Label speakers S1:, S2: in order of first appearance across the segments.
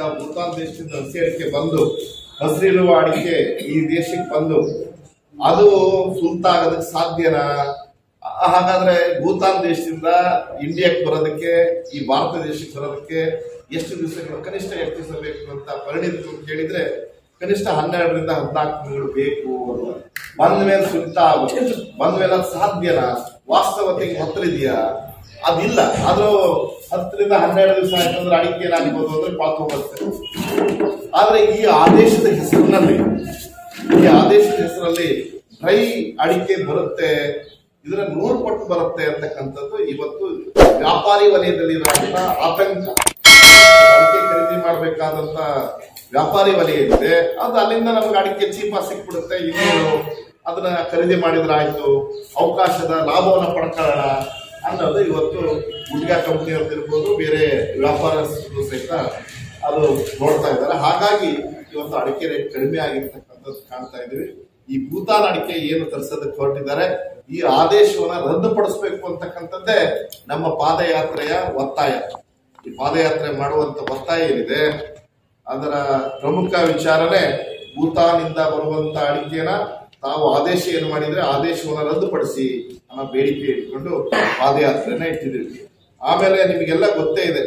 S1: ಭೂತಾನ್ ದೇಶದಿಂದ ಹಸಿ ಅಡಿಕೆ ಬಂದು ಹಸಿರಿರುವ ಅಡಿಕೆ ಈ ದೇಶಕ್ಕೆ ಬಂದು ಅದು ಸುಲ್ತ ಆಗೋದಕ್ಕೆ ಸಾಧ್ಯನಾ ಆ, ಹಾಗಾದ್ರೆ ಭೂತಾನ್ ದೇಶದಿಂದ ಇಂಡಿಯಾಕ್ಕೆ ಬರೋದಕ್ಕೆ ಈ ಭಾರತ ದೇಶಕ್ಕೆ ಬರೋದಕ್ಕೆ ಎಷ್ಟು ದಿವಸಗಳು ಕನಿಷ್ಠ ಎಷ್ಟು ದಿವಸ ಬೇಕು ಅಂತ ಪರಿಣಿತರು ಕೇಳಿದ್ರೆ ಕನಿಷ್ಠ ಹನ್ನೆರಡರಿಂದ ಹದಿನಾಲ್ಕು ತಿಂಗಳು ಬೇಕು ಅಂತ ಬಂದ ಮೇಲೆ ಸುಲ್ತ ಆಗುತ್ತೆ ಬಂದ ಮೇಲೆ ಅದು ಸಾಧ್ಯನಾ ವಾಸ್ತವತೆಗೆ ಹತ್ರ ಇದೆಯಾ ಅದಿಲ್ಲ ಅದು ಹತ್ತರಿಂದ ಹನ್ನೆರಡು ದಿವಸ ಆಯ್ತು ಅಂದ್ರೆ ಅಡಿಕೆ ಏನಾಗ್ಬೋದು ಅಂದ್ರೆ ಪಾತ್ ಹೋಗುತ್ತೆ ಆದ್ರೆ ಈ ಆದೇಶದ ಹೆಸರಿನಲ್ಲಿ ಈ ಆದೇಶದ ಹೆಸರಲ್ಲಿ ಡ್ರೈ ಅಡಿಕೆ ಬರುತ್ತೆ ಇದರ ನೂರು ಪಟ್ಟು ಬರುತ್ತೆ ಅಂತಕ್ಕಂಥದ್ದು ಇವತ್ತು ವ್ಯಾಪಾರಿ ವಲಯದಲ್ಲಿ ಇರುವಂತ ಆತಂಕ ಅಡಿಕೆ ಖರೀದಿ ಮಾಡಬೇಕಾದಂತ ವ್ಯಾಪಾರಿ ವಲಯ ಇದೆ ಅದು ಅಲ್ಲಿಂದ ನಮ್ಗೆ ಅಡಿಕೆ ಚೀಪ ಸಿಕ್ಬಿಡುತ್ತೆ ಇನ್ನೇನು ಅದನ್ನ ಖರೀದಿ ಮಾಡಿದ್ರೆ ಆಯ್ತು ಅವಕಾಶದ ಲಾಭವನ್ನ ಪಡ್ಕೊಳ್ಳೋಣ ಅನ್ನೋದು ಇವತ್ತು ಗುಡ್ಗಾ ಕಂಪ್ನಿಯವ್ರದ್ದು ಇರ್ಬೋದು ಬೇರೆ ವ್ಯಾಪಾರಸ್ಥರು ಸಹಿತ ಅದು ನೋಡ್ತಾ ಇದ್ದಾರೆ ಹಾಗಾಗಿ ಇವತ್ತು ಅಡಿಕೆ ರೇಟ್ ಕಡಿಮೆ ಆಗಿರ್ತಕ್ಕಂಥದ್ದು ಕಾಣ್ತಾ ಇದೀವಿ ಈ ಭೂತಾನ್ ಅಡಿಕೆ ಏನು ತರಿಸೋದಕ್ಕೆ ಹೊರಟಿದ್ದಾರೆ ಈ ಆದೇಶವನ್ನ ರದ್ದುಪಡಿಸಬೇಕು ಅಂತಕ್ಕಂಥದ್ದೇ ನಮ್ಮ ಪಾದಯಾತ್ರೆಯ ಒತ್ತಾಯ ಈ ಪಾದಯಾತ್ರೆ ಮಾಡುವಂತ ಒತ್ತಾಯ ಏನಿದೆ ಅದರ ಪ್ರಮುಖ ವಿಚಾರನೇ ಭೂತಾನಿಂದ ಬರುವಂತ ಅಡಿಕೆನ ತಾವು ಆದೇಶ ಏನು ಮಾಡಿದ್ರೆ ಆದೇಶವನ್ನ ರದ್ದುಪಡಿಸಿ ಅನ್ನೋ ಬೇಡಿಕೆ ಇಟ್ಕೊಂಡು ಪಾದಯಾತ್ರೆನ ಇಟ್ಟಿದ್ದೀವಿ ಆಮೇಲೆ ನಿಮಗೆಲ್ಲ ಗೊತ್ತೇ ಇದೆ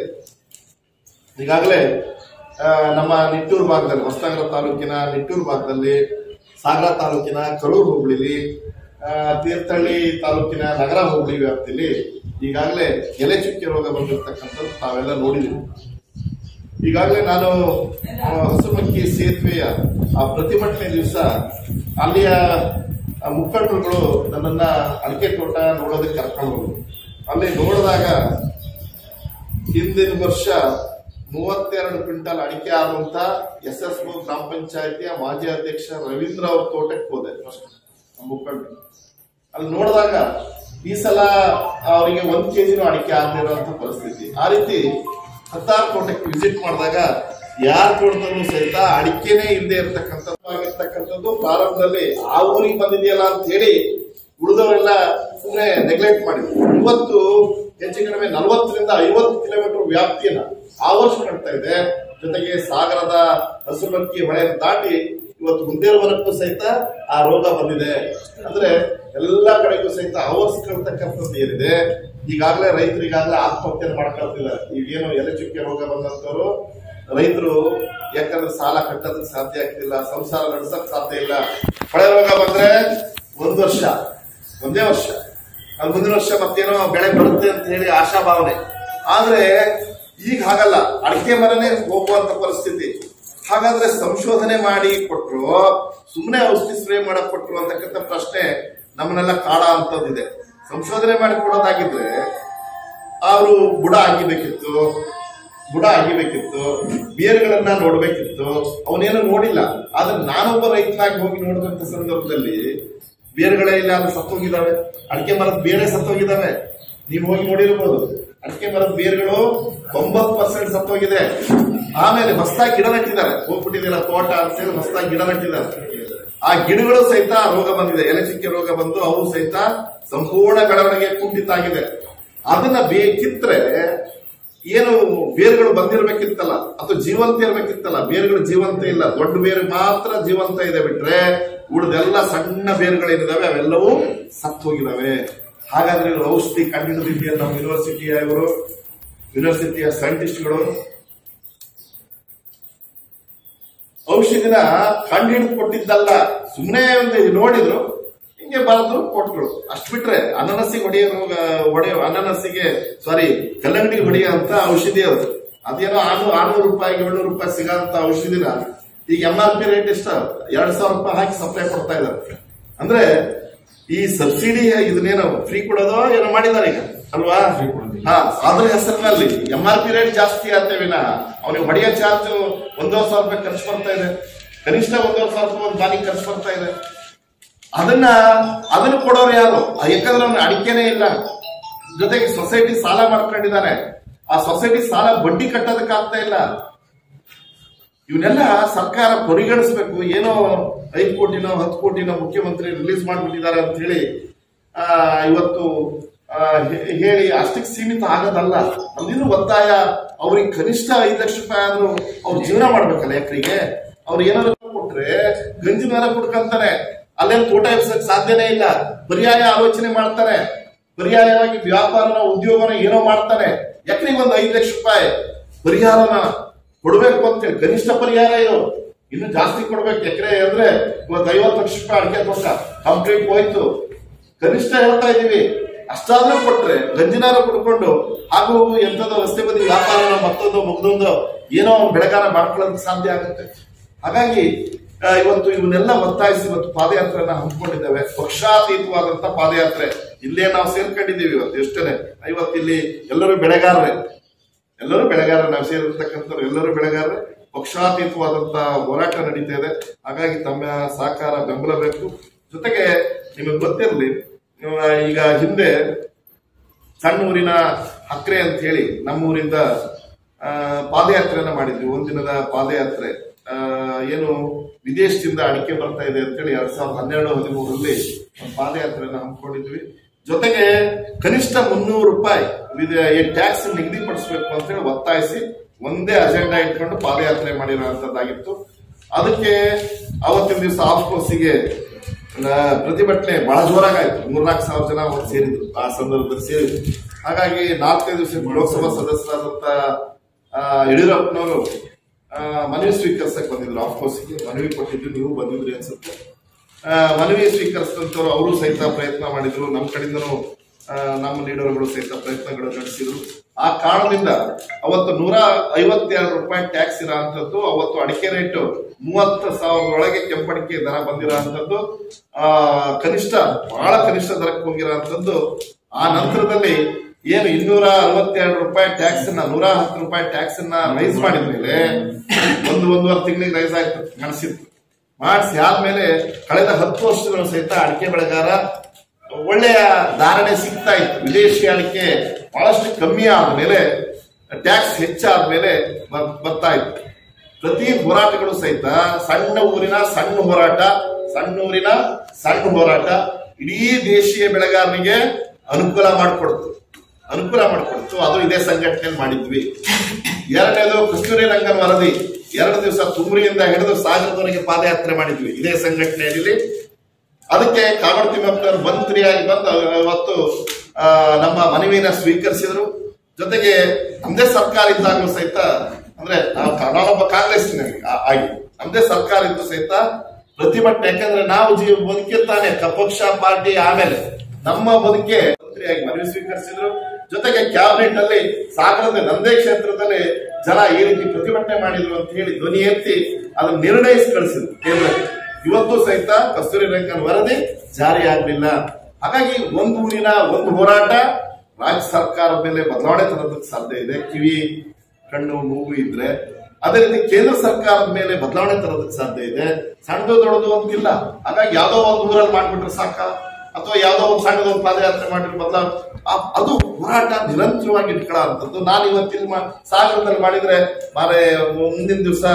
S1: ಈಗಾಗಲೇ ಆ, ನಮ್ಮ ನಿಟ್ಟೂರು ಭಾಗದಲ್ಲಿ ಹೊಸನಗರ ತಾಲೂಕಿನ ನಿಟ್ಟೂರು ಭಾಗದಲ್ಲಿ ಸಾಗರ ತಾಲೂಕಿನ ಕಳೂರು ಹೋಬಳಿಲಿ ಆ, ತೀರ್ಥಹಳ್ಳಿ ತಾಲೂಕಿನ ನಗರ ಹೋಬಳಿ ವ್ಯಾಪ್ತಿಯಲ್ಲಿ ಈಗಾಗಲೇ ಎಲೆ ಚುಕ್ಕೆ ರೋಗ ಬಂದಿರತಕ್ಕಂಥದ್ದು ತಾವೆಲ್ಲ ನೋಡಿದ್ದೀವಿ ಈಗಾಗಲೇ ನಾನು ಆ, ಹೊಸಮಕ್ಕಿ ಸೇತುವೆಯ ಆ ಪ್ರತಿಭಟನೆ ದಿವಸ ಅಲ್ಲಿಯ ಆ ಮುಖಂಡರುಗಳು ನನ್ನನ್ನ ಅಡಿಕೆ ತೋಟ ನೋಡೋದಕ್ಕೆ ಕರ್ಕೊಂಡು ಹೋದ್ರು ಅಲ್ಲಿ ನೋಡಿದಾಗ ಹಿಂದಿನ ವರ್ಷ ಮೂವತ್ತೆರಡು ಕ್ವಿಂಟಲ್ ಅಡಿಕೆ ಆದಂತ ಎಸ್ ಎಸ್ ಗ್ರಾಮ ಪಂಚಾಯತಿಯ ಮಾಜಿ ಅಧ್ಯಕ್ಷ ರವೀಂದ್ರ ಅವ್ರ ತೋಟಕ್ಕೆ ಹೋದೆ first, ನಮ್ಮ ಮುಖಂಡರು ಅಲ್ಲಿ ನೋಡಿದಾಗ ಈ ಸಲ ಅವರಿಗೆ ಒಂದ್ ಕೆಜಿನೂ ಅಡಿಕೆ ಆಗದಿರುವಂತ ಪರಿಸ್ಥಿತಿ ಆ ರೀತಿ ಹತ್ತಾರು ತೋಟಕ್ಕೆ ವಿಸಿಟ್ ಮಾಡಿದಾಗ ಯಾರ ತೋಟದಲ್ಲೂ ಸಹಿತ ಅಡಿಕೆನೇ ಇಲ್ಲದೆ ಇರ್ತಕ್ಕಂಥದ್ದು ಪ್ರಾರಂಭದಲ್ಲಿ ಆ ಊರಿಗೆ ಬಂದಿದೆಯಲ್ಲ ಅಂತ ಹೇಳಿ ಉಳಿದವರೆಲ್ಲ ಸುಮ್ಮನೆ ನೆಗ್ಲೆಕ್ಟ್ ಮಾಡಿದ್ರು ಇವತ್ತು ಹೆಚ್ಚು ಕಡಿಮೆ ನಲವತ್ತರಿಂದ ಐವತ್ತು ಕಿಲೋಮೀಟರ್ ವ್ಯಾಪ್ತಿಯನ್ನ ಆವರಿಸ್ಕೊಳ್ತಾ ಇದೆ ಜೊತೆಗೆ ಸಾಗರದ ಹಸುಮಕ್ಕಿ ಹೊಳೆ ದಾಟಿ ಇವತ್ತು ಮುಂದೇರುವರೆಗೂ ಸಹಿತ ಆ ರೋಗ ಬಂದಿದೆ ಅಂದ್ರೆ ಎಲ್ಲ ಕಡೆಗೂ ಸಹಿತ ಆವರಿಸ್ಕೊಳ್ತಕ್ಕಂಥದ್ದು ಏನಿದೆ ಈಗಾಗಲೇ ರೈತರು ಈಗಾಗಲೇ ಆತ್ಮಹತ್ಯೆ ಮಾಡ್ಕೊಳ್ತಿದ್ದಾರೆ ಈಗೇನು ಎಲೆ ಚುಕ್ಕೆ ರೋಗ ಬಂದಂತವರು ರೈತರು ಯಾಕಂದ್ರೆ ಸಾಲ ಕಟ್ಟೋದಕ್ಕೆ ಸಾಧ್ಯ ಆಗ್ತಿಲ್ಲ ಸಂಸಾರ ನಡೆಸಕ್ ಸಾಧ್ಯ ಇಲ್ಲ ಹೊಳೆ ರೋಗ ಬಂದ್ರೆ ಒಂದು ವರ್ಷ ಒಂದೇ ವರ್ಷ ಅದು ಮುಂದಿನ ವರ್ಷ ಮತ್ತೇನೋ ಬೆಳೆ ಬರುತ್ತೆ ಅಂತ ಹೇಳಿ ಆಶಾಭಾವನೆ ಆದ್ರೆ ಈಗ ಹಾಗಲ್ಲ ಅಡಿಕೆ ಮರನೇ ಹೋಗುವಂತ ಪರಿಸ್ಥಿತಿ ಹಾಗಾದ್ರೆ ಸಂಶೋಧನೆ ಮಾಡಿ ಕೊಟ್ರು ಸುಮ್ಮನೆ ಔಷಧಿ ಸ್ಪ್ರೇ ಮಾಡಕ್ ಕೊಟ್ರು ಅಂತಕ್ಕಂಥ ಪ್ರಶ್ನೆ ನಮ್ಮನ್ನೆಲ್ಲ ಕಾಡ ಅಂತದಿದೆ ಸಂಶೋಧನೆ ಮಾಡಿ ಕೊಡೋದಾಗಿದ್ರೆ ಅವರು ಬುಡ ಆಗಿಬೇಕಿತ್ತು ಬುಡ ಆಗಿಬೇಕಿತ್ತು ಬೇರುಗಳನ್ನ ನೋಡ್ಬೇಕಿತ್ತು ಅವನೇನು ನೋಡಿಲ್ಲ ಆದ್ರೆ ನಾನೊಬ್ಬ ರೈತನಾಗಿ ಹೋಗಿ ನೋಡಿದಂತ ಸಂದರ್ಭದಲ್ಲಿ ಬೇರುಗಳೇ ಇಲ್ಲ ಅದು ಸತ್ತೋಗಿದಾವೆ ಅಡಿಕೆ ಮರದ ಬೇರೆ ಸತ್ತೋಗಿದಾವೆ ನೀವು ಹೋಗಿ ನೋಡಿರ್ಬೋದು ಅಡಿಕೆ ಮರದ ಬೇರುಗಳು ತೊಂಬತ್ ಪರ್ಸೆಂಟ್ ಸತ್ತೋಗಿದೆ ಆಮೇಲೆ ಹೊಸದಾಗಿ ಗಿಡ ನೆಟ್ಟಿದ್ದಾರೆ ಹೋಗ್ಬಿಟ್ಟಿದ್ದೀರ ತೋಟ ಅಂತೇಳಿ ಹೊಸದಾಗಿ ಗಿಡ ನೆಟ್ಟಿದ್ದಾರೆ ಆ ಗಿಡಗಳು ಸಹಿತ ರೋಗ ಬಂದಿದೆ ಎಲೆ ಚುಕ್ಕೆ ರೋಗ ಬಂದು ಅವು ಸಹಿತ ಸಂಪೂರ್ಣ ಬೆಳವಣಿಗೆ ಕುಂಠಿತ ಆಗಿದೆ ಅದನ್ನ ಬೇಕಿದ್ರೆ ಏನು ಬೇರುಗಳು ಬಂದಿರ್ಬೇಕಿತ್ತಲ್ಲ ಅಥವಾ ಜೀವಂತ ಇರ್ಬೇಕಿತ್ತಲ್ಲ ಬೇರುಗಳು ಜೀವಂತ ಇಲ್ಲ ದೊಡ್ಡ ಬೇರು ಮಾತ್ರ ಜೀವಂತ ಇದೆ ಬಿಟ್ರೆ ಉಳಿದೆಲ್ಲ ಸಣ್ಣ ಬೇರುಗಳೇನಿದಾವೆ ಅವೆಲ್ಲವೂ ಸತ್ತು ಹೋಗಿದಾವೆ ಹಾಗಾದ್ರೆ ಇವ್ರು ಔಷಧಿ ಕಂಡುಹಿಡಿದಿದೆಯಲ್ಲ ನಮ್ಮ ಯೂನಿವರ್ಸಿಟಿಯ ಇವರು ಯೂನಿವರ್ಸಿಟಿಯ ಸೈಂಟಿಸ್ಟ್ಗಳು ಔಷಧಿನ ಕಂಡುಹಿಡಿದು ಕೊಟ್ಟಿದ್ದಲ್ಲ ಸುಮ್ಮನೆ ಒಂದು ನೋಡಿದ್ರು ಹಿಂಗೆ ಬರೆದು ಕೊಟ್ರು ಅಷ್ಟ್ ಬಿಟ್ರೆ ಅನನಸ್ಸಿಗೆ ಹೊಡೆಯೋ ರೋಗ ಹೊಡೆಯೋ ಅನನಸ್ಸಿಗೆ ಸಾರಿ ಕಲ್ಲಂಗಡಿಗೆ ಹೊಡೆಯೋ ಅಂತ ಔಷಧಿ ಅದು ಅದೇನೋ ಆರು ಆರ್ನೂರು ರೂಪಾಯಿ ಏಳ್ನೂರು ರೂಪಾಯಿ ಸಿಗೋಂತ ಔಷಧಿನ ಈಗ ಎಂ ಆರ್ ಪಿ ರೇಟ್ ಎಷ್ಟ ಎರಡ್ ಸಾವಿರ ರೂಪಾಯಿ ಹಾಕಿ ಸಪ್ಲೈ ಕೊಡ್ತಾ ಇದ್ದಾರೆ ಅಂದ್ರೆ ಈ ಸಬ್ಸಿಡಿ ಇದನ್ನೇನೋ ಫ್ರೀ ಕೊಡೋದೋ ಏನೋ ಮಾಡಿದ್ದಾರೆ ಈಗ ಅಲ್ವಾ ಹಾ ಅದ್ರ ಹೆಸರಿನಲ್ಲಿ ಎಂ ಆರ್ ಪಿ ರೇಟ್ ಜಾಸ್ತಿ ಆಗ್ತೇವಿನ ಅವನಿಗೆ ಹೊಡೆಯೋ ಚಾರ್ಜ್ ಒಂದೂವರೆ ಸಾವಿರ ರೂಪಾಯಿ ಖರ್ಚು ಬರ್ತಾ ಇದೆ ಕನಿಷ್ಠ ಒಂದೂವರೆ ಸಾವಿರ ರೂಪಾಯಿ ಒಂದು ಬಾನಿಗೆ ಖರ್ಚು ಬರ್ತಾ ಇದೆ ಅದನ್ನ ಅದನ್ನ ಕೊಡೋರು ಯಾರು ಆ ಯಾಕಂದ್ರೆ ಅವ್ನ ಅಡಿಕೆನೇ ಇಲ್ಲ ಜೊತೆಗೆ ಸೊಸೈಟಿ ಸಾಲ ಮಾಡ್ಕೊಂಡಿದ್ದಾನೆ ಆ ಸೊಸೈಟಿ ಸಾಲ ಬಡ್ಡಿ ಕಟ್ಟೋದಕ್ಕೆ ಆಗ್ತಾ ಇಲ್ಲ ಇವನ್ನೆಲ್ಲ ಸರ್ಕಾರ ಪರಿಗಣಿಸಬೇಕು ಏನೋ ಐದು ಕೋಟಿನೋ ಹತ್ತು ಕೋಟಿನೋ ಮುಖ್ಯಮಂತ್ರಿ ರಿಲೀಸ್ ಮಾಡಿಬಿಟ್ಟಿದ್ದಾರೆ ಅಂತ ಹೇಳಿ ಆ, ಇವತ್ತು ಆ, ಹೇ- ಹೇಳಿ ಅಷ್ಟಕ್ಕೆ ಸೀಮಿತ ಆಗೋದಲ್ಲ ಅಲ್ಲಿನೂ ಒತ್ತಾಯ ಅವ್ರಿಗೆ ಕನಿಷ್ಠ ಐದು ಲಕ್ಷ ರೂಪಾಯಿ ಆದ್ರೂ ಅವ್ರು ಜೀವನ ಮಾಡ್ಬೇಕಲ್ಲ ಎಕರೆಗೆ ಅವ್ರು ಏನಾದ್ರು ಕೊಟ್ರೆ ಗಂಜಿ ಮೇಲೆ ಕುಡ್ಕಂತಾರೆ ಅಲ್ಲೇನು ತೋಟ ಎಬ್ಸಕ್ ಸಾಧ್ಯನೇ ಇಲ್ಲ ಪರ್ಯಾಯ ಆಲೋಚನೆ ಮಾಡ್ತಾರೆ ಪರ್ಯಾಯವಾಗಿ ವ್ಯಾಪಾರನ ಉದ್ಯೋಗನ ಏನೋ ಮಾಡ್ತಾರೆ ಎಕರೆಗೆ ಒಂದು ಐದು ಲಕ್ಷ ರೂಪಾಯಿ ಪರಿಹಾರನ ಕೊಡ್ಬೇಕು ಅಂತೇಳಿ ಕನಿಷ್ಠ ಪರಿಹಾರ ಇದು ಇನ್ನು ಜಾಸ್ತಿ ಕೊಡ್ಬೇಕು ಎಕರೆ ಅಂದ್ರೆ ಇವತ್ತು ಐವತ್ತು ಲಕ್ಷ ರೂಪಾಯಿ ಅಡಿಕೆ ತೋಟ ಕಂಪ್ಲೀಟ್ ಹೋಯ್ತು ಕನಿಷ್ಠ ಹೇಳ್ತಾ ಇದೀವಿ ಅಷ್ಟಾದ್ರೂ ಕೊಟ್ರೆ ಗಂಜಿನಾರ ಕೊಡ್ಕೊಂಡು ಹಾಗೂ ಎಂಥದೋ ರಸ್ತೆ ಬದಿ ವ್ಯಾಪಾರನ ಮತ್ತೊಂದು ಮುಗ್ದೊಂದು ಏನೋ ಒಂದು ಬೆಳೆಗಾರ ಮಾಡ್ಕೊಳ್ಳೋದಕ್ಕೆ ಸಾಧ್ಯ ಆಗುತ್ತೆ ಹಾಗಾಗಿ ಆ, ಇವತ್ತು ಇವನ್ನೆಲ್ಲ ಒತ್ತಾಯಿಸಿ ಇವತ್ತು ಪಾದಯಾತ್ರೆಯನ್ನ ಹಮ್ಮಿಕೊಂಡಿದ್ದೇವೆ ಪಕ್ಷಾತೀತವಾದಂತ ಪಾದಯಾತ್ರೆ ಇಲ್ಲೇ ನಾವು ಸೇರ್ಕೊಂಡಿದ್ದೀವಿ ಇವತ್ತು ಎಷ್ಟೇ ಇವತ್ತು ಇಲ್ಲಿ ಎಲ್ಲರೂ ಬೆಳೆಗಾರರೇ ಎಲ್ಲರೂ ಬೆಳೆಗಾರರು ನಾವು ಸೇರಿರ್ತಕ್ಕಂಥವ್ರು ಎಲ್ಲರೂ ಬೆಳೆಗಾರರೇ ಪಕ್ಷಾತೀತವಾದಂತ ಹೋರಾಟ ನಡೀತಾ ಇದೆ ಹಾಗಾಗಿ ತಮ್ಮ ಸಹಕಾರ ಬೆಂಬಲ ಬೇಕು ಜೊತೆಗೆ ನಿಮಗೆ ಗೊತ್ತಿರಲಿ ಈಗ ಹಿಂದೆ ಸಣ್ಣ ಊರಿನ ಹಕ್ರೆ ಅಂತ ಹೇಳಿ ನಮ್ಮೂರಿಂದ ಆ, ಪಾದಯಾತ್ರೆಯನ್ನ ಮಾಡಿದ್ವಿ ಒಂದಿನದ ಪಾದಯಾತ್ರೆ ಆ, ಏನು ವಿದೇಶದಿಂದ ಅಡಿಕೆ ಬರ್ತಾ ಇದೆ ಅಂತೇಳಿ ಎರಡ್ ಸಾವಿರದ ಹನ್ನೆರಡು ಹದಿಮೂರರಲ್ಲಿ ಒಂದು ಪಾದಯಾತ್ರೆಯನ್ನ ಹಮ್ಮಿಕೊಂಡಿದ್ವಿ ಜೊತೆಗೆ ಕನಿಷ್ಠ ಮುನ್ನೂರು ರೂಪಾಯಿ ಟ್ಯಾಕ್ಸ್ ನಿಗದಿಪಡಿಸಬೇಕು ಅಂತೇಳಿ ಒತ್ತಾಯಿಸಿ ಒಂದೇ ಅಜೆಂಡಾ ಇಟ್ಕೊಂಡು ಪಾದಯಾತ್ರೆ ಮಾಡಿರೋಂಥದ್ದಾಗಿತ್ತು ಅದಕ್ಕೆ ಅವತ್ತಿನ ದಿವಸ ಆಫ್ ಕೋರ್ಸಿಗೆ ಪ್ರತಿಭಟನೆ ಬಹಳ ಜೋರಾಗಾಯ್ತು ಮೂರ್ನಾಲ್ಕು ಸಾವಿರ ಜನ ಅವತ್ತು ಸೇರಿದ್ರು ಆ ಸಂದರ್ಭದಲ್ಲಿ ಸೇರಿದ್ರು ಹಾಗಾಗಿ ನಾಲ್ಕೈದು ದಿವಸ ಲೋಕಸಭಾ ಸದಸ್ಯರಾದಂತ ಆ, ಯಡಿಯೂರಪ್ಪನವರು ಆ, ಮನವಿ ಸ್ವೀಕರಿಸಕ್ ಬಂದಿದ್ರು ಆಫ್ ಕೋರ್ಸ್ಗೆ ಮನವಿ ಕೊಟ್ಟಿದ್ರು ನೀವು ಬಂದಿದ್ರಿ ಅನ್ಸುತ್ತೆ ಆ, ಮನವಿ ಸ್ವೀಕರಿಸಿದಂತವ್ರು ಅವರು ಸಹಿತ ಪ್ರಯತ್ನ ಮಾಡಿದ್ರು ನಮ್ಮ ಕಡೆಯಿಂದನೂ ಆ, ನಮ್ಮ ಲೀಡರ್ಗಳು ಸಹಿತ ಪ್ರಯತ್ನಗಳು ನಡೆಸಿದ್ರು ಆ ಕಾರಣದಿಂದ ಅವತ್ತು ನೂರ ಐವತ್ತೆರಡು ರೂಪಾಯಿ ಟ್ಯಾಕ್ಸ್ ಇರೋ ಅಂತದ್ದು ಅವತ್ತು ಅಡಿಕೆ ರೇಟ್ ಮೂವತ್ತು ಸಾವಿರದೊಳಗೆ ಕೆಂಪಡಿಕೆ ದರ ಬಂದಿರೋ ಅಂತದ್ದು ಆ ಕನಿಷ್ಠ ಬಹಳ ಕನಿಷ್ಠ ದರಕ್ಕೆ ಹೋಗಿರೋ ಅಂತದ್ದು ಆ ನಂತರದಲ್ಲಿ ಏನು ಇನ್ನೂರ ಅರವತ್ತೆರಡು ರೂಪಾಯಿ ಟ್ಯಾಕ್ಸ್ ಅನ್ನ ನೂರ ಹತ್ತು ರೂಪಾಯಿ ಟ್ಯಾಕ್ಸ್ ಅನ್ನ ರೈಸ್ ಮಾಡಿದ ಮೇಲೆ ಒಂದು ಒಂದೂವರೆ ತಿಂಗಳಿಗೆ ರೈಸ್ ಆಯ್ತು ನಡೆಸಿತ್ತು ಮಾಡಿಸಿ ಆದ್ಮೇಲೆ ಕಳೆದ ಹತ್ತು ವರ್ಷಗಳು ಸಹಿತ ಅಡಿಕೆ ಬೆಳೆಗಾರ ಒಳ್ಳೆಯ ಧಾರಣೆ ಸಿಗ್ತಾ ಇತ್ತು ವಿದೇಶಿ ಅಡಿಕೆ ಬಹಳಷ್ಟು ಕಮ್ಮಿ ಆದ್ಮೇಲೆ ಟ್ಯಾಕ್ಸ್ ಹೆಚ್ಚಾದ್ಮೇಲೆ ಬರ್- ಬರ್ತಾ ಇತ್ತು ಪ್ರತಿ ಹೋರಾಟಗಳು ಸಹಿತ ಸಣ್ಣ ಊರಿನ ಸಣ್ಣ ಹೋರಾಟ ಸಣ್ಣ ಊರಿನ ಸಣ್ಣ ಹೋರಾಟ ಇಡೀ ದೇಶೀಯ ಬೆಳೆಗಾರನಿಗೆ ಅನುಕೂಲ ಮಾಡಿಕೊಡ್ತು ಅನುಕೂಲ ಮಾಡಿಕೊಡ್ತು ಅದು ಇದೇ ಸಂಘಟನೆ ಮಾಡಿದ್ವಿ ಎರಡನೇದು ಕಸ್ತೂರಿ ರಂಗನ್ ವರದಿ ಎರಡು ದಿವಸ ತುಮ್ರಿಯಿಂದ ಹಿಡಿದು ಸಾಗರದವರೆಗೆ ಪಾದಯಾತ್ರೆ ಮಾಡಿದ್ವಿ ಇದೇ ಸಂಘಟನೆಯಲ್ಲಿ ಅದಕ್ಕೆ ಕಾಗಡ ತಿಮ್ಮಪ್ಪನವರು ಮಂತ್ರಿಯಾಗಿ ಬಂದು ಅವತ್ತು ಆ, ನಮ್ಮ ಮನವಿನ ಸ್ವೀಕರಿಸಿದ್ರು ಜೊತೆಗೆ ನಮ್ದೇ ಸರ್ಕಾರ ಇದ್ದಾಗಲೂ ಸಹಿತ ಅಂದ್ರೆ ನಾವು ಕ- ನಾನೊಬ್ಬ ಕಾಂಗ್ರೆಸ್ ಆಗಿ ನಮ್ದೇ ಸರ್ಕಾರ ಇದ್ದು ಸಹಿತ ಪ್ರತಿಭಟನೆ ಯಾಕಂದ್ರೆ ನಾವು ಜೀವ ಬದುಕಿರ್ತಾನೆ ಕ- ಪಕ್ಷ ಪಾರ್ಟಿ ಆಮೇಲೆ ನಮ್ಮ ಬದುಕೆ ಮಂತ್ರಿಯಾಗಿ ಮನವಿ ಸ್ವೀಕರಿಸಿದ್ರು ಜೊತೆಗೆ ಕ್ಯಾಬಿನೆಟ್ ಅಲ್ಲಿ ಸಾಗರದ ನಂದೇ ಕ್ಷೇತ್ರದಲ್ಲಿ ಜನ ಈ ರೀತಿ ಪ್ರತಿಭಟನೆ ಮಾಡಿದ್ರು ಅಂತ ಹೇಳಿ ಧ್ವನಿ ಎತ್ತಿ ಅದನ್ನು ನಿರ್ಣಯಿಸಿ ಕಳಿಸಿದ್ರು ಕೇಂದ್ರಕ್ಕೆ ಇವತ್ತು ಸಹಿತ ಕಸ್ತೂರಿ ರಂಗನ್ ವರದಿ ಜಾರಿ ಆಗಲಿಲ್ಲ ಹಾಗಾಗಿ ಒಂದು ಊರಿನ ಒಂದು ಹೋರಾಟ ರಾಜ್ಯ ಸರ್ಕಾರದ ಮೇಲೆ ಬದಲಾವಣೆ ತರೋದಕ್ಕೆ ಸಾಧ್ಯ ಇದೆ ಕಿವಿ ಕಣ್ಣು ಮೂಗು ಇದ್ರೆ ಅದೇ ರೀತಿ ಕೇಂದ್ರ ಸರ್ಕಾರದ ಮೇಲೆ ಬದಲಾವಣೆ ತರೋದಕ್ಕೆ ಸಾಧ್ಯ ಇದೆ ಸಣ್ಣದು ದೊಡ್ಡದು ಅಂತಿಲ್ಲ ಹಾಗಾಗಿ ಯಾವ್ದೋ ಒಂದು ಊರಲ್ಲಿ ಮಾಡ್ಬಿಟ್ರೆ ಸಾಕ ಅಥವಾ ಯಾವ್ದೋ ಒಂದು ಸಣ್ಣದೊಂದು ಪಾದಯಾತ್ರೆ ಮಾಡಿದ್ರೆ ಬದಲಾವ ಆ- ಅದು ಹೋರಾಟ ನಿರಂತರವಾಗಿ ಇಟ್ಕೊಳ್ಳೋ ಅಂತದ್ದು ನಾನು ಇವತ್ತಿನ ಮಾ- ಸಾಗರದಲ್ಲಿ ಮಾಡಿದ್ರೆ ಮಾರೆ ಮುಂದಿನ ದಿವಸ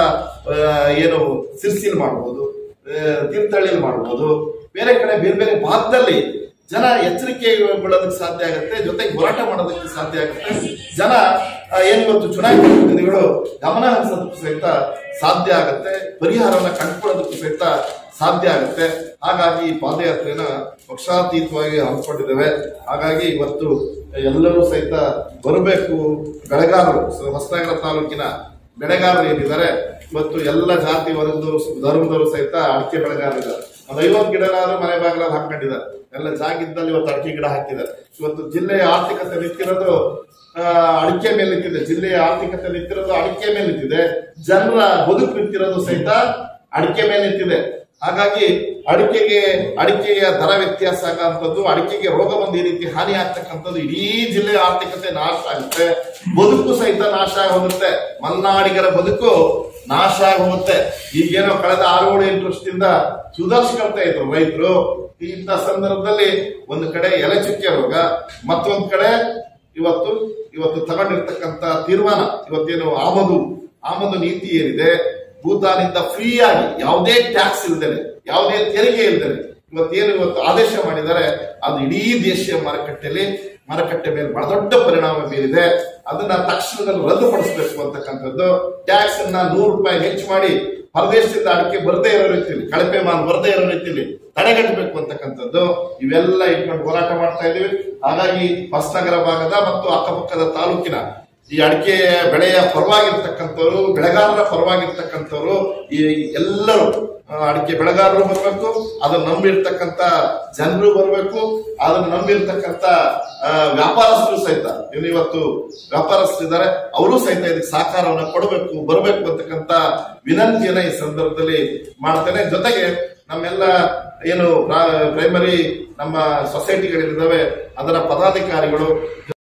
S1: ಏನು ಸಿರ್ಸಿಲ್ ಮಾಡ್ಬೋದು ಆ, ತೀರ್ಥಹಳ್ಳಿಯಲ್ಲಿ ಮಾಡ್ಬೋದು ಬೇರೆ ಕಡೆ ಬೇರೆ ಬೇರೆ ಭಾಗದಲ್ಲಿ ಜನ ಎಚ್ಚರಿಕೆಗೊಳ್ಳೋದಕ್ಕೆ ಸಾಧ್ಯ ಆಗುತ್ತೆ ಜೊತೆಗೆ ಹೋರಾಟ ಮಾಡೋದಕ್ಕೆ ಸಾಧ್ಯ ಆಗುತ್ತೆ ಜನ ಆ, ಏನು ಇವತ್ತು ಚುನಾಯಿತ ಪ್ರತಿನಿಧಿಗಳು ಗಮನ ಹರಿಸೋದಕ್ಕೂ ಸಹಿತ ಸಾಧ್ಯ ಆಗುತ್ತೆ ಪರಿಹಾರವನ್ನ ಕಂಡುಕೊಳ್ಳೋದಕ್ಕೂ ಸಹಿತ ಸಾಧ್ಯ ಆಗುತ್ತೆ ಹಾಗಾಗಿ ಈ ಪಾದಯಾತ್ರೆನ ಪಕ್ಷಾತೀತವಾಗಿ ಹಮ್ಮಿಕೊಂಡಿದ್ದೇವೆ ಹಾಗಾಗಿ ಇವತ್ತು ಎಲ್ಲರೂ ಸಹಿತ ಬರಬೇಕು ಬೆಳೆಗಾರರು ಸ- ಹೊಸನಗರ ತಾಲೂಕಿನ ಬೆಳೆಗಾರರು ಏನಿದ್ದಾರೆ ಇವತ್ತು ಎಲ್ಲ ಜಾತಿ ವರ್ಗದವರು ಧರ್ಮದವರು ಸಹಿತ ಅಡಿಕೆ ಬೆಳೆಗಾರರಿದ್ದಾರೆ ಒಂದು ಐವತ್ತು ಗಿಡನಾದ್ರೂ ಮನೆ ಬಾಗಿಲಲ್ಲಿ ಹಾಕೊಂಡಿದ್ದಾರೆ ಎಲ್ಲ ಜಾಗಿದ್ದಲ್ಲಿ ಇವತ್ತು ಅಡಿಕೆ ಗಿಡ ಹಾಕಿದ್ದಾರೆ ಇವತ್ತು ಜಿಲ್ಲೆಯ ಆರ್ಥಿಕತೆ ನಿಂತಿರೋದು ಆ, ಅಡಿಕೆ ಮೇಲೆ ನಿಂತಿದೆ ಜಿಲ್ಲೆಯ ಆರ್ಥಿಕತೆ ನಿಂತಿರೋದು ಅಡಿಕೆ ಮೇಲೆ ನಿಂತಿದೆ ಜನರ ಬದುಕು ನಿಂತಿರೋದು ಸಹಿತ ಅಡಿಕೆ ಮೇಲೆ ನಿಂತಿದೆ ಹಾಗಾಗಿ ಅಡಿಕೆಗೆ ಅಡಿಕೆಯ ದರ ವ್ಯತ್ಯಾಸ ಆಗಂತದ್ದು ಅಡಿಕೆಗೆ ರೋಗ ಬಂದು ಈ ರೀತಿ ಹಾನಿ ಆಗ್ತಕ್ಕಂಥದ್ದು ಇಡೀ ಜಿಲ್ಲೆಯ ಆರ್ಥಿಕತೆ ನಾಶ ಆಗುತ್ತೆ ಬದುಕು ಸಹಿತ ನಾಶ ಆಗಿ ಹೋಗುತ್ತೆ ಮಲ್ನಾಡಿಗರ ಬದುಕು ನಾಶ ಆಗಿ ಹೋಗುತ್ತೆ ಈಗೇನೋ ಕಳೆದ ಆರು ಏಳು ಎಂಟು ವರ್ಷದಿಂದ ಸುಧಾರಿಸ್ಕೊಳ್ತಾ ಇದ್ರು ರೈತರು ಇಂಥ ಸಂದರ್ಭದಲ್ಲಿ ಒಂದು ಕಡೆ ಎಲೆ ಚುಕ್ಕೆ ರೋಗ ಮತ್ತೊಂದು ಕಡೆ ಇವತ್ತು ಇವತ್ತು ತಗೊಂಡಿರ್ತಕ್ಕಂಥ ತೀರ್ಮಾನ ಇವತ್ತೇನು ಆಮದು ಆಮದು ನೀತಿ ಏನಿದೆ ಭೂತಾನಿಂದ ಫ್ರೀ ಆಗಿ ಯಾವುದೇ ಟ್ಯಾಕ್ಸ್ ಇಲ್ದೇನೆ ಯಾವುದೇ ತೆರಿಗೆ ಇಲ್ದೇನೆ ಇವತ್ತೇನು ಇವತ್ತು ಆದೇಶ ಮಾಡಿದ್ದಾರೆ ಅದು ಇಡೀ ದೇಶೀಯ ಮಾರುಕಟ್ಟೆಯಲ್ಲಿ ಮಾರುಕಟ್ಟೆ ಮೇಲೆ ಬಹಳ ದೊಡ್ಡ ಪರಿಣಾಮ ಬೀರಿದೆ ಅದನ್ನ ತಕ್ಷಣದಲ್ಲಿ ರದ್ದುಪಡಿಸಬೇಕು ಅಂತಕ್ಕಂಥದ್ದು ಟ್ಯಾಕ್ಸ್ ಅನ್ನ ನೂರು ರೂಪಾಯಿ ಹೆಚ್ಚು ಮಾಡಿ ಹೊರದೇಶದಿಂದ ಅಡಿಕೆ ಬರದೇ ಇರೋ ರೀತಿಯಲ್ಲಿ ಕಳಪೆ ಮಾಲ್ ಬರದೇ ಇರೋ ರೀತಿಯಲ್ಲಿ ತಡೆಗಟ್ಟಬೇಕು ಅಂತಕ್ಕಂಥದ್ದು ಇವೆಲ್ಲ ಇಟ್ಕೊಂಡು ಹೋರಾಟ ಮಾಡ್ತಾ ಇದೀವಿ ಹಾಗಾಗಿ ಹೊಸನಗರ ಭಾಗದ ಮತ್ತು ಅಕ್ಕಪಕ್ಕದ ತಾಲೂಕಿನ ಈ ಅಡಿಕೆ ಬೆಳೆಯ ಪರವಾಗಿರ್ತಕ್ಕಂಥವ್ರು ಬೆಳೆಗಾರರ ಪರವಾಗಿರ್ತಕ್ಕಂಥವ್ರು ಈ ಎಲ್ಲರೂ ಆ, ಅಡಿಕೆ ಬೆಳೆಗಾರರು ಬರಬೇಕು ಅದನ್ನ ನಂಬಿರ್ತಕ್ಕಂಥ ಜನರು ಬರಬೇಕು ಅದನ್ನ ನಂಬಿರ್ತಕ್ಕಂಥ ಆ, ವ್ಯಾಪಾರಸ್ಥರು ಸಹಿತ ಇನ್ನು ಇವತ್ತು ವ್ಯಾಪಾರಸ್ಥರಿದ್ದಾರೆ ಅವರು ಸಹಿತ ಇದಕ್ಕೆ ಸಹಕಾರವನ್ನು ಕೊಡಬೇಕು ಬರಬೇಕು ಅಂತಕ್ಕಂಥ ವಿನಂತಿಯನ್ನ ಈ ಸಂದರ್ಭದಲ್ಲಿ ಮಾಡ್ತೇನೆ ಜೊತೆಗೆ ನಮ್ಮೆಲ್ಲ ಏನು ಪ್ರೈಮರಿ ನಮ್ಮ ಸೊಸೈಟಿಗಳಿದ್ದಾವೆ ಅದರ ಪದಾಧಿಕಾರಿಗಳು